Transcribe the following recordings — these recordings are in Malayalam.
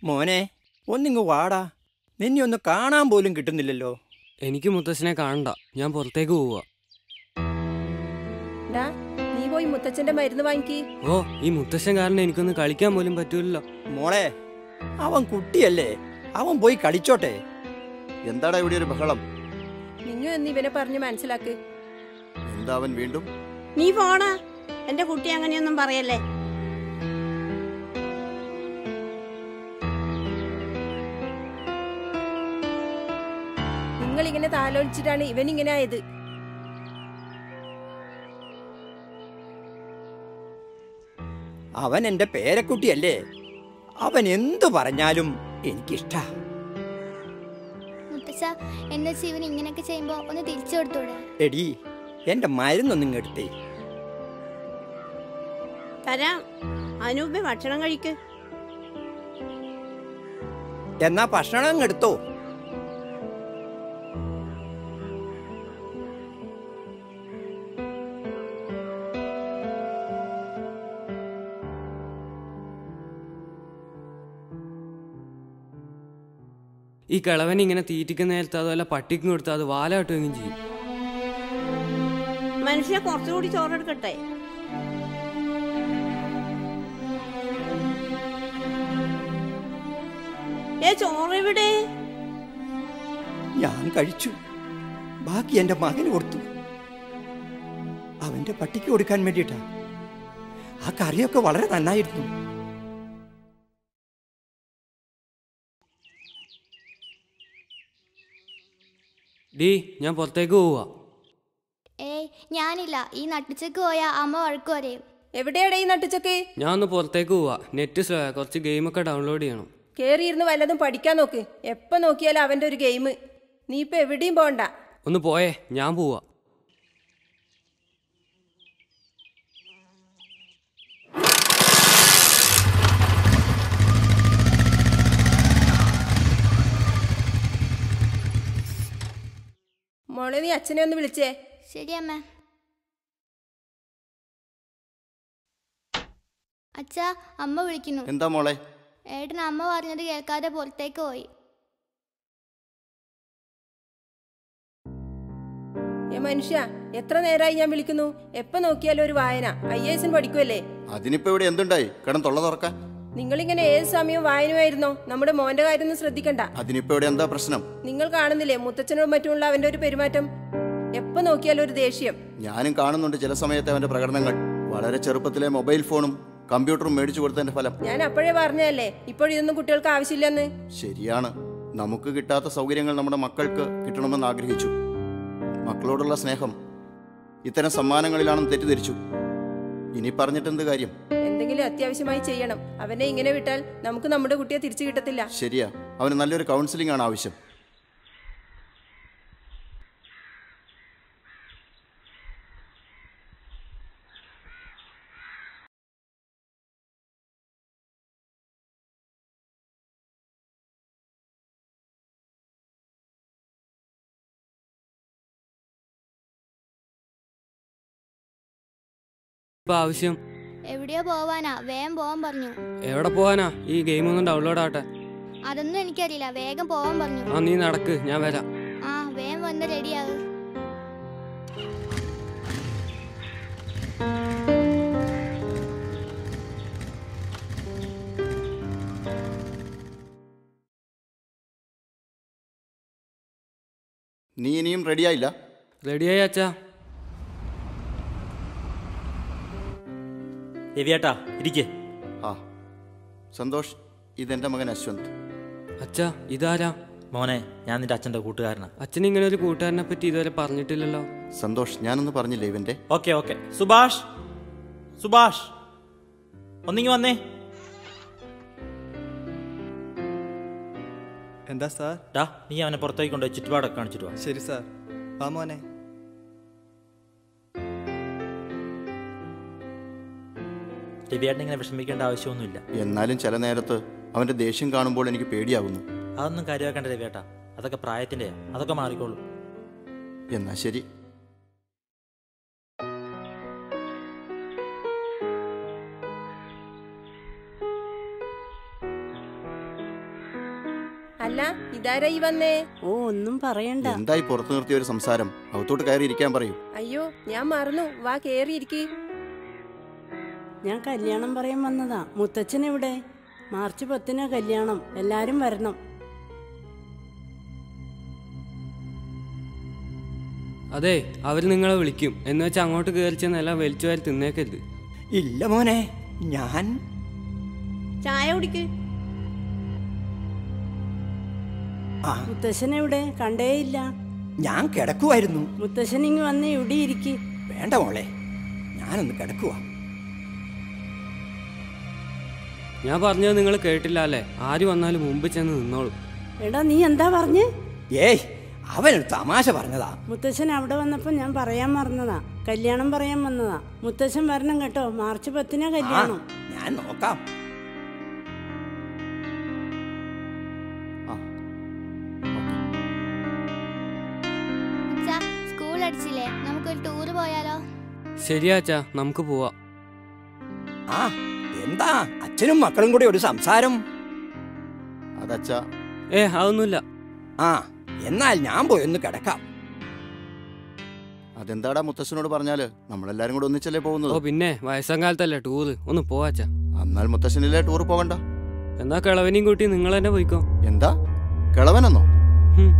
മോനെ ഒന്നിങ്ങ് വാടാ നിന്നെ ഒന്ന് കാണാൻ പോലും കിട്ടുന്നില്ലല്ലോ എനിക്ക് മുത്തശ്ശനെ കാണണ്ട ഞാൻ പുറത്തേക്ക് പോവുക ഡാ നീ പോയി മുത്തച്ഛന്റെ മരുന്ന് വാങ്ങിക്കി ഓ ഈ മുത്തശ്ശൻ കാരണം എനിക്കൊന്ന് കളിക്കാൻ പോലും പറ്റൂലല്ലോ മോളെ അവൻ കുട്ടിയല്ലേ അവൻ പോയി കളിച്ചോട്ടെ എന്താടാ ഇവിടെ ഒരു ബഹളം നിങ്ങ എന്ന് ഇവനെ പറഞ്ഞ് മനസ്സിലാക്ക് എന്താ അവൻ വീണ്ടും നീ പോണ എന്റെ കുട്ടി അങ്ങനെയൊന്നും പറയല്ലേ നിങ്ങൾ ഇങ്ങനെ താലോലിച്ചിട്ടാണ് ഇവൻ ഇങ്ങനെ ആയത് അവൻ എന്റെ പേരക്കുട്ടിയല്ലേ അവൻ എന്തു പറഞ്ഞാലും എനിക്കിഷ്ടാ മുത്തശ്ശ എന്താ ശിവൻ ഇങ്ങനെയൊക്കെ ചെയ്യുമ്പോ ഒന്ന് തിരിച്ചു കൊടുത്തൂടെ എടി എന്റെ മരുന്നൊന്നും എടുത്തേ തരാം അനൂപ് ഭക്ഷണം കഴിക്ക് എന്നാ ഭക്ഷണം അങ്ങ് എടുത്തോ ഈ കിളവൻ ഇങ്ങനെ തീറ്റിക്കുന്ന നേരത്ത് അതുപോലെ പട്ടിക്കും കൊടുത്താൽ അത് വാലാട്ടുകയും ചെയ്യും മനുഷ്യ കുറച്ചുകൂടി ചോറെടുക്കട്ടെ ഏ ചോറെവിടെ ഞാൻ കഴിച്ചു ബാക്കി എന്റെ മകന് കൊടുത്തു അവന്റെ പട്ടിക്ക് കൊടുക്കാൻ വേണ്ടിയിട്ടാ ആ കറിയൊക്കെ വളരെ നന്നായിരുന്നു ഡീ ഞാൻ പുറത്തേക്ക് പോവുക ഏയ് ഞാനില്ല ഈ നട്ടിച്ചക്ക് പോയാ അമ്മ വഴക്ക് പറയും എവിടെയാടാ ഈ നട്ടുച്ചക്ക് ഞാൻ ഒന്ന് പുറത്തേക്ക് പോവാ നെറ്റ് സ്ലോ കുറച്ച് ഗെയിമൊക്കെ ഡൗൺലോഡ് ചെയ്യണം കേറിയിരുന്ന് വല്ലതും പഠിക്കാൻ നോക്ക് എപ്പോ നോക്കിയാലും അവന്റെ ഒരു ഗെയിം നീ ഇപ്പൊ എവിടെയും പോണ്ട ഒന്ന് പോയേ ഞാൻ പോവാ മോളെ നീ അച്ഛനെ ഒന്ന് വിളിച്ചേ ശരി അമ്മ അച്ഛാ അമ്മ വിളിക്കുന്നു എന്താ മോളെ ഏട്ടൻ അമ്മ പറഞ്ഞത് കേൾക്കാതെ പുറത്തേക്ക് പോയി ഏ മനുഷ്യ എത്ര നേരമായി ഞാൻ വിളിക്കുന്നു എപ്പോ നോക്കിയാലും ഒരു വായന ഐ എസിന് പഠിക്കുമല്ലേ അതിനിപ്പോ ഇവിടെ എന്തുണ്ടായി കിടന്ന് തൊള്ള തുറക്കാൻ നിങ്ങളിങ്ങനെ ഏത് സമയവും വായനമായിരുന്നോ നമ്മുടെ മോന്റെ കാര്യം ഒന്നും ശ്രദ്ധിക്കണ്ട അതിനിപ്പോ ഇവിടെ എന്താ പ്രശ്നം നിങ്ങൾ കാണുന്നില്ലേ മുത്തച്ഛനോടും മറ്റുമുള്ള അവന്റെ ഒരു പെരുമാറ്റം എപ്പോ നോക്കിയാലും ഒരു ദേഷ്യം ഞാനും കാണുന്നുണ്ട് ചില സമയത്ത് അവന്റെ പ്രകടനങ്ങൾ വളരെ ചെറുപ്പത്തിലെ മൊബൈൽ ഫോണും കമ്പ്യൂട്ടറും മേടിച്ചു കൊടുത്തതിന്റെ ഫലം ഞാൻ അപ്പോഴേ പറഞ്ഞതല്ലേ ഇപ്പോഴിതൊന്നും കുട്ടികൾക്ക് ആവശ്യമില്ലെന്ന് ശരിയാണ് നമുക്ക് കിട്ടാത്ത സൗകര്യങ്ങൾ നമ്മുടെ മക്കൾക്ക് കിട്ടണമെന്ന് ആഗ്രഹിച്ചു മക്കളോടുള്ള സ്നേഹം ഇത്തരം സമ്മാനങ്ങളിലാണെന്ന് തെറ്റിദ്ധരിച്ചു ഇനി പറഞ്ഞിട്ടെന്ത് കാര്യം എന്തെങ്കിലും അത്യാവശ്യമായി ചെയ്യണം അവനെ ഇങ്ങനെ വിട്ടാൽ നമുക്ക് നമ്മുടെ കുട്ടിയെ തിരിച്ചു കിട്ടത്തില്ല ശരിയാ അവന് നല്ലൊരു കൗൺസിലിംഗ് ആണ് ആവശ്യം ഇപ്പൊ ആവശ്യം എവിടെയോ പോവാനാ വേഗം പോവാൻ പറഞ്ഞു എവിടെ പോവാനാ ഈ ഗെയിം ഒന്നും ഡൗൺലോഡ് ആവട്ടെ അതൊന്നും എനിക്കറിയില്ല വേഗം പോവാൻ പറഞ്ഞു ആ നീ നടക്ക് ഞാൻ വരാം ആ വേഗം വന്ന് റെഡിയാവ് നീ ഇനിയും റെഡിയായില്ല റെഡിയായി അച്ഛാ രവിയേട്ടാ ഇരിക്കേ ആ സന്തോഷ് ഇതെന്റെ മകൻ അശ്വന്ത് അച്ഛാ ഇതാരാ മോനെ ഞാൻ നിന്റെ അച്ഛൻ്റെ കൂട്ടുകാരനാ അച്ഛൻ ഇങ്ങനെ ഒരു കൂട്ടുകാരനെ പറ്റി ഇതുവരെ പറഞ്ഞിട്ടില്ലല്ലോ സന്തോഷ് ഞാനൊന്ന് പറഞ്ഞില്ലേ ഇവന്റെ ഓക്കെ ഓക്കെ സുഭാഷ് സുഭാഷ് ഒന്നിങ്ങി വന്നേ എന്താ സാർ ഡാ നീ അവനെ പുറത്തേക്ക് കൊണ്ടുപോയി ചുറ്റുപാടൊക്കെ കാണിച്ചിട്ട് വാ ശരി സാർ വാ മോനെ രവിയേട്ടൻ ഇങ്ങനെ വിഷമിക്കേണ്ട ആവശ്യമൊന്നുമില്ല എന്നാലും ചില നേരത്ത് അവന്റെ ദേഷ്യം കാണുമ്പോൾ എനിക്ക് പേടിയാകുന്നു അതൊന്നും കാര്യമാക്കേണ്ട രവിയേട്ടാ അതൊക്കെ പ്രായത്തിൻ്റെയാ അതൊക്കെ മാറിക്കോളും എന്നാ ശരി ഇതാരായി വന്നേ ഓ ഒന്നും പറയണ്ട എന്തായി പുറത്തു നിർത്തിയ ഒരു സംസാരം അകത്തോട്ട് കയറി ഇരിക്കാൻ പറയൂ അയ്യോ ഞാൻ മറന്നു വാ കേറിയിരിക്ക് ഞാൻ കല്യാണം പറയാൻ വന്നതാ മുത്തച്ഛൻ എവിടെ മാർച്ച് പത്തിന് കല്യാണം എല്ലാരും വരണം അതെ അവർ നിങ്ങളെ വിളിക്കും എന്ന് വെച്ച് അങ്ങോട്ട് കയറി ചെന്നെല്ലാം വലിച്ചു വാരി തിന്നേക്കരുത് ഇല്ല മോനെ ഞാൻ ചായ കുടിക്ക് ആ മുത്തശ്ശൻ എവിടെ കണ്ടേയില്ല ഞാൻ കിടക്കുമായിരുന്നു മുത്തശ്ശൻ ഇങ്ങ് വന്ന് ഇവിടെ ഇരിക്ക് വേണ്ട മോളെ ഞാനൊന്ന് കിടക്കുവാ ഞാൻ പറഞ്ഞത് നിങ്ങൾ കേട്ടില്ല അല്ലേ ആര് വന്നാലും മുമ്പ് ചെന്ന് നിന്നോളും എടാ നീ എന്താ പറഞ്ഞേ ഏയ് അവനൊരു തമാശ പറഞ്ഞതാ മുത്തശ്ശൻ അവിടെ വന്നപ്പോ ഞാൻ പറയാൻ മറന്നതാ കല്യാണം പറയാൻ വന്നതാ മുത്തശ്ശൻ വരണം കേട്ടോ മാർച്ച് പത്തിനാ ആ കല്യാണം ഞാൻ നോക്കാം ആ അച്ഛാ സ്കൂൾ അടിച്ചില്ലേ നമുക്കൊരു ടൂറ് പോയാലോ ശരിയാച്ചാ നമുക്ക് പോവാം ആ എന്താ അച്ഛനും മക്കളും കൂടി ഒരു സംസാരം അതച്ഛാ ഏ അതൊന്നുമില്ല ആ എന്നാൽ ഞാൻ പോയി ഒന്ന് കിടക്കാം അതെന്താടാ മുത്തശ്ശനോട് പറഞ്ഞാല് നമ്മളെല്ലാരും കൂടെ ഒന്നിച്ചല്ലേ ഓ പോകുന്നത് പിന്നെ വയസ്സാം കാലത്തല്ലേ ടൂറ് ഒന്ന് പോവാച്ചാ എന്നാൽ മുത്തശ്ശനില്ലേ ടൂർ പോകണ്ട എന്നാ കിളവനെയും കൂട്ടി നിങ്ങൾ തന്നെ പോയിക്കോ എന്താ കിളവനെന്നോ ഹും.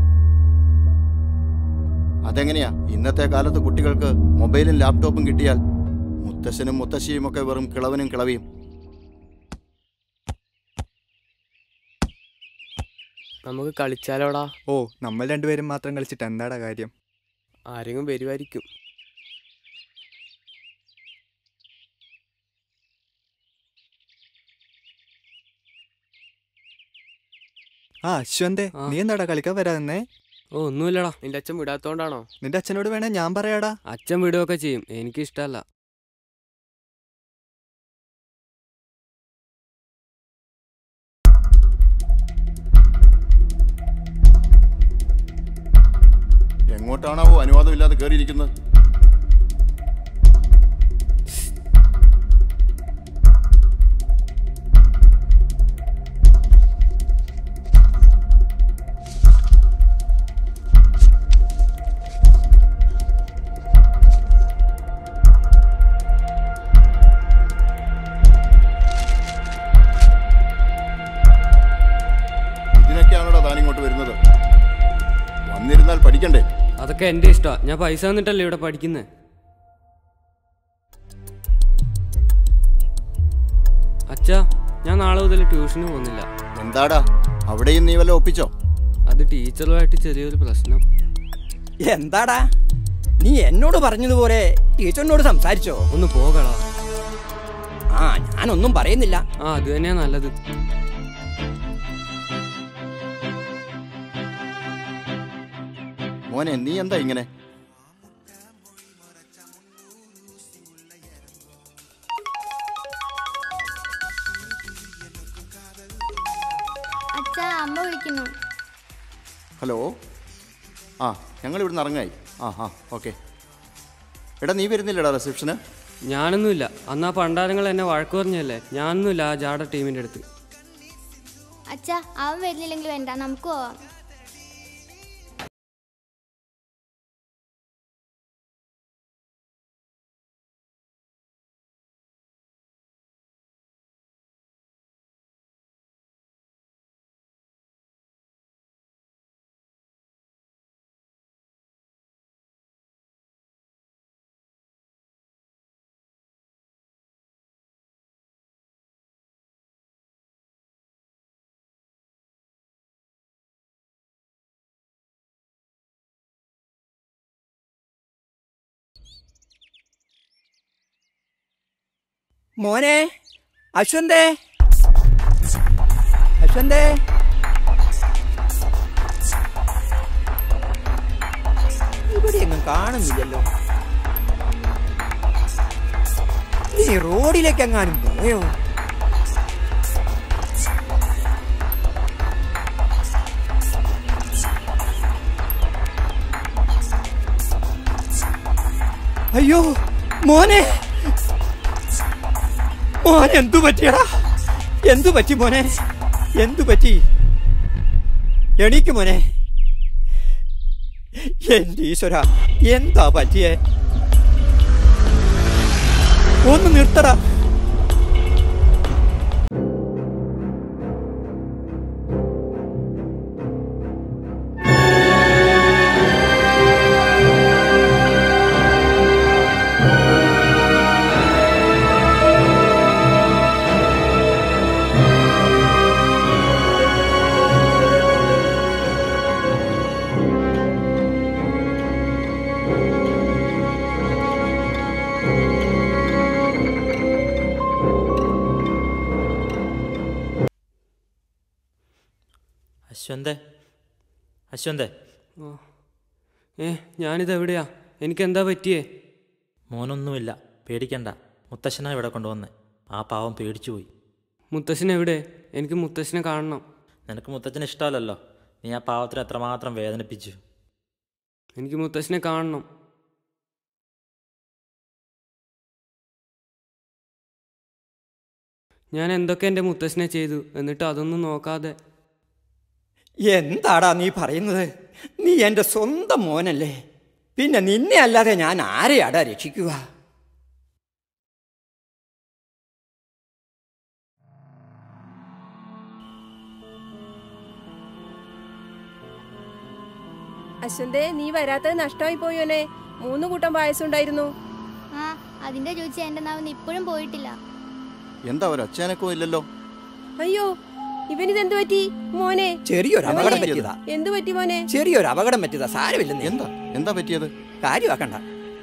അതെങ്ങനെയാ ഇന്നത്തെ കാലത്ത് കുട്ടികൾക്ക് മൊബൈലും ലാപ്ടോപ്പും കിട്ടിയാൽ മുത്തശ്ശനും മുത്തശ്ശിയും ഒക്കെ വെറും കിളവനും കിളവിയും നമുക്ക് കളിച്ചാലോടാ ഓ നമ്മൾ രണ്ടുപേരും മാത്രം കളിച്ചിട്ട് എന്താടാ കാര്യം ആരെങ്കിലും വരുമായിരിക്കും ആ അശ്വന്തേ ആ. നീ എന്താടാ കളിക്കാൻ വരാതെന്നേ ഓ ഒന്നുമില്ലടാ നിന്റെ അച്ഛൻ വിടാത്തോണ്ടാണോ നിന്റെ അച്ഛനോട് വേണേ ഞാൻ പറയാടാ അച്ഛൻ വിടുകയൊക്കെ ചെയ്യും എനിക്കിഷ്ടല്ല എങ്ങോട്ടാണാവോ അനുവാദമില്ലാതെ കയറിയിരിക്കുന്നത് ഇതിനൊക്കെയാണോടാ താനിങ്ങോട്ട് വരുന്നത് വന്നിരുന്നാൽ പഠിക്കണ്ടേ അതൊക്കെ എൻ്റെ ഇഷ്ടമാണ് ഞാൻ പൈസ തന്നിട്ടല്ലേ ഇവിടെ പഠിക്കുന്നത് അച്ഛാ ഞാൻ നാളെ മുതൽ ട്യൂഷന് പോകുന്നില്ല എന്താടാ അവിടെയും നീ വല്ല ഒപ്പിച്ചോ അത് ടീച്ചറുമായിട്ട് ചെറിയൊരു പ്രശ്നം എന്താടാ നീ എന്നോട് പറഞ്ഞതുപോലെ ടീച്ചറിനോട് സംസാരിച്ചോ ഒന്ന് പോകളാ ആ ഞാനൊന്നും പറയുന്നില്ല ആ അത് തന്നെയാ നല്ലത് മോനെ നീ എന്താ ഇങ്ങനെ അച്ഛാ അമ്മ വിളിക്കുന്നു ഹലോ ആ ഞങ്ങൾ ഇവിടുന്ന് ഇറങ്ങായി ആ ആ ഓക്കെ എടാ നീ വരുന്നില്ലടാ റിസപ്ഷന് ഞാനൊന്നുമില്ല അന്ന് ആ പണ്ടാരങ്ങൾ എന്നെ വഴക്ക് പറഞ്ഞല്ലേ ഞാനൊന്നുമില്ല ആ ജാട ടീമിൻ്റെ അടുത്ത് അച്ഛാ അവൻ വരുന്നില്ലെങ്കിൽ വേണ്ട നമുക്ക് പോവാം മോനെ അശ്വന്തേ അശ്വന്തേ ഇവിടെ എങ്ങും കാണുന്നില്ലല്ലോ നീ റോഡിലേക്ക് എങ്ങാനും പോയോ അയ്യോ മോനെ മോൻ എന്തു പറ്റിയടാ എന്തു പറ്റി മോനെ എന്തു പറ്റി എണീക്ക് മോനെ എന്റെ ഈശ്വര എന്താ പറ്റിയേ ഒന്ന് നിർത്തടാ അശ്വന്തേ അശ്വന്തേ ഏ ഞാനിത് എവിടെയാ എനിക്കെന്താ പറ്റിയേ മോനൊന്നുമില്ല പേടിക്കണ്ട മുത്തശ്ശനാ ഇവിടെ കൊണ്ടുവന്നേ ആ പാവം പേടിച്ചു പോയി മുത്തശ്ശൻ എവിടെ എനിക്ക് മുത്തശ്ശനെ കാണണം നിനക്ക് മുത്തച്ഛന് ഇഷ്ടമല്ലല്ലോ നീ ആ പാവത്തിന് എത്രമാത്രം വേദനിപ്പിച്ചു എനിക്ക് മുത്തശ്ശനെ കാണണം ഞാൻ എന്തൊക്കെ എൻ്റെ മുത്തശ്ശനെ ചെയ്തു എന്നിട്ട് അതൊന്നും നോക്കാതെ എന്താടാ നീ പറയുന്നത് നീ എൻ്റെ സ്വന്തം മോനല്ലേ പിന്നെ നിന്നെ അല്ലാതെ ഞാൻ ആരെയാടാ രക്ഷിക്കുക അശ്വന്തേ നീ വരാത്തത് നഷ്ടമായി പോയോനെ മൂന്ന് കൂട്ടം പായസം ഉണ്ടായിരുന്നു ആ അതിന്റെ ചോദിച്ച എന്റെ നാവിന്ന് ഇപ്പോഴും പോയിട്ടില്ല എന്താ ഒരു അച്ഛനക്കോ ഇല്ലല്ലോ അയ്യോ ഇവനിതെന്തു പറ്റി മോനെ ചെറിയൊരു അപകടം മോനെ, പറ്റിയതാ എന്തു പറ്റി മോനെ ചെറിയൊരു അപകടം പറ്റിയതാ സാരമില്ലെന്ന് എന്താ എന്താ പറ്റിയത് കാര്യമാക്കണ്ട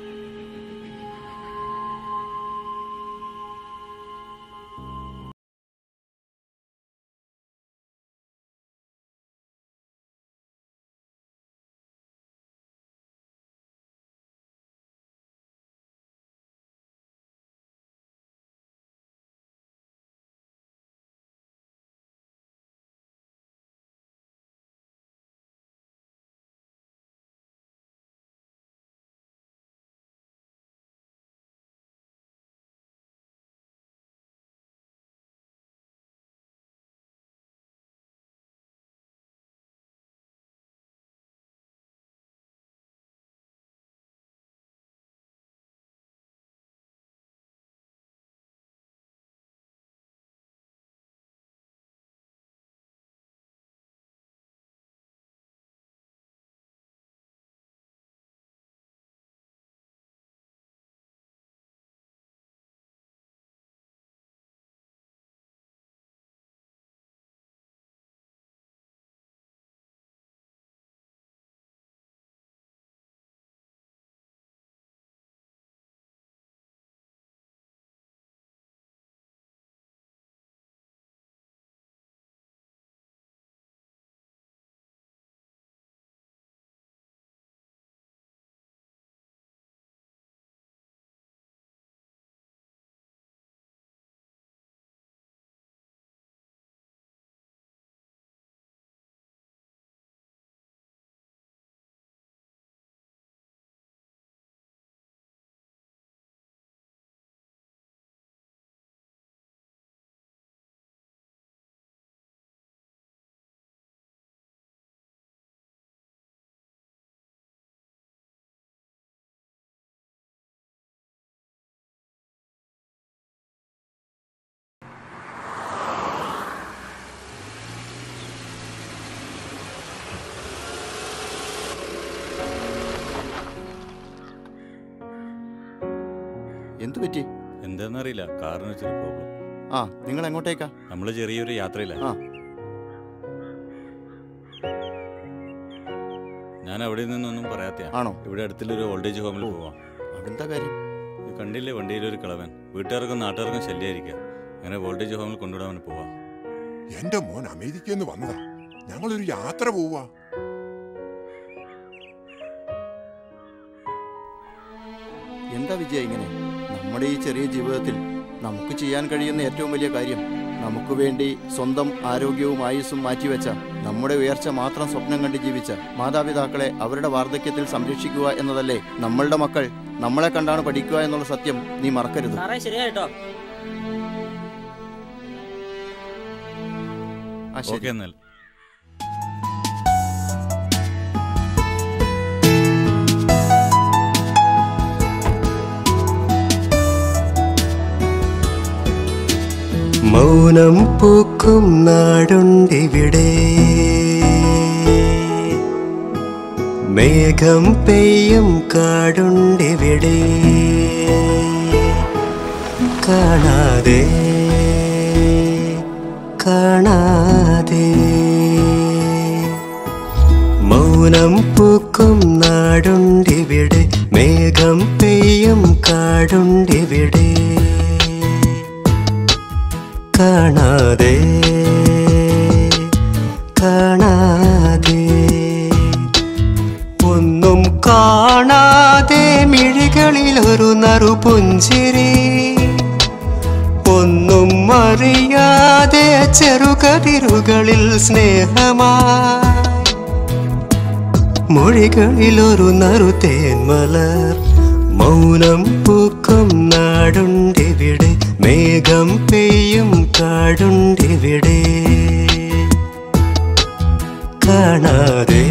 എന്തു പറ്റി എന്താണെന്നറിയില്ല കാറിന് ചെറിയ പ്രോബ്ലം ആ നിങ്ങൾ എങ്ങോട്ടേക്കാ നമ്മൾ ചെറിയൊരു യാത്രയിലാണ് ആ ഞാൻ അവിടെ നിന്നൊന്നും പറയാത്തയാ ആണോ ഇവിടെ അടുത്തുള്ളൊരു ഓൾഡേജ് ഹോമിൽ പോവാം അതെന്താ കാര്യം ഇത് കണ്ടില്ലേ വണ്ടിയിലൊരു കിളവൻ വീട്ടുകാർക്കും നാട്ടുകാർക്കും ശല്യമായിരിക്കുക അങ്ങനെ വോൾട്ടേജ് ഹോമിൽ കൊണ്ടുവിടാൻ പോവാം എന്റെ മോൻ അമേരിക്കയിൽ നിന്ന് വന്നതാ ഞങ്ങളൊരു യാത്ര പോവാ എന്താ വിജയ ഇങ്ങനെ നമ്മുടെ ഈ ചെറിയ ജീവിതത്തിൽ നമുക്ക് ചെയ്യാൻ കഴിയുന്ന ഏറ്റവും വലിയ കാര്യം നമുക്ക് വേണ്ടി സ്വന്തം ആരോഗ്യവും ആയുസ്സും മാറ്റിവെച്ച നമ്മുടെ ഉയർച്ച മാത്രം സ്വപ്നം കണ്ട് ജീവിച്ച മാതാപിതാക്കളെ അവരുടെ വാർദ്ധക്യത്തിൽ സംരക്ഷിക്കുക എന്നതല്ലേ നമ്മളുടെ മക്കൾ നമ്മളെ കണ്ടാണ് പഠിക്കുക എന്നുള്ള സത്യം നീ മറക്കരുത് സാറേ ശരിയായിട്ടോ ആ ശരി ഓക്കെ എന്നാൽ മൗനം പൂക്കും നാടുണ്ടിവിടെ മേഘം പെയ്യും കാടുണ്ടിവിടെ കാണാതെ കാണാതെ മൗനം പൂക്കും നാടുണ്ടിവിടെ മേഘം പെയ്യും കാടുണ്ടിവിടെ കാണാതെ കാണാതെ ഒന്നും കാണാതെ മിഴികളിൽ ഒരു നറുപുഞ്ചിരി ഒന്നും അറിയാതെ ചെറുകതിരുകളിൽ സ്നേഹമായി മൊഴികളിൽ ഒരു നറുതേന്മലർ മൗനം പൂക്കും നാടുണ്ടിവിടെ മേഘം പെയ്യും കാടുണ്ടിവിടെ കാണാതെ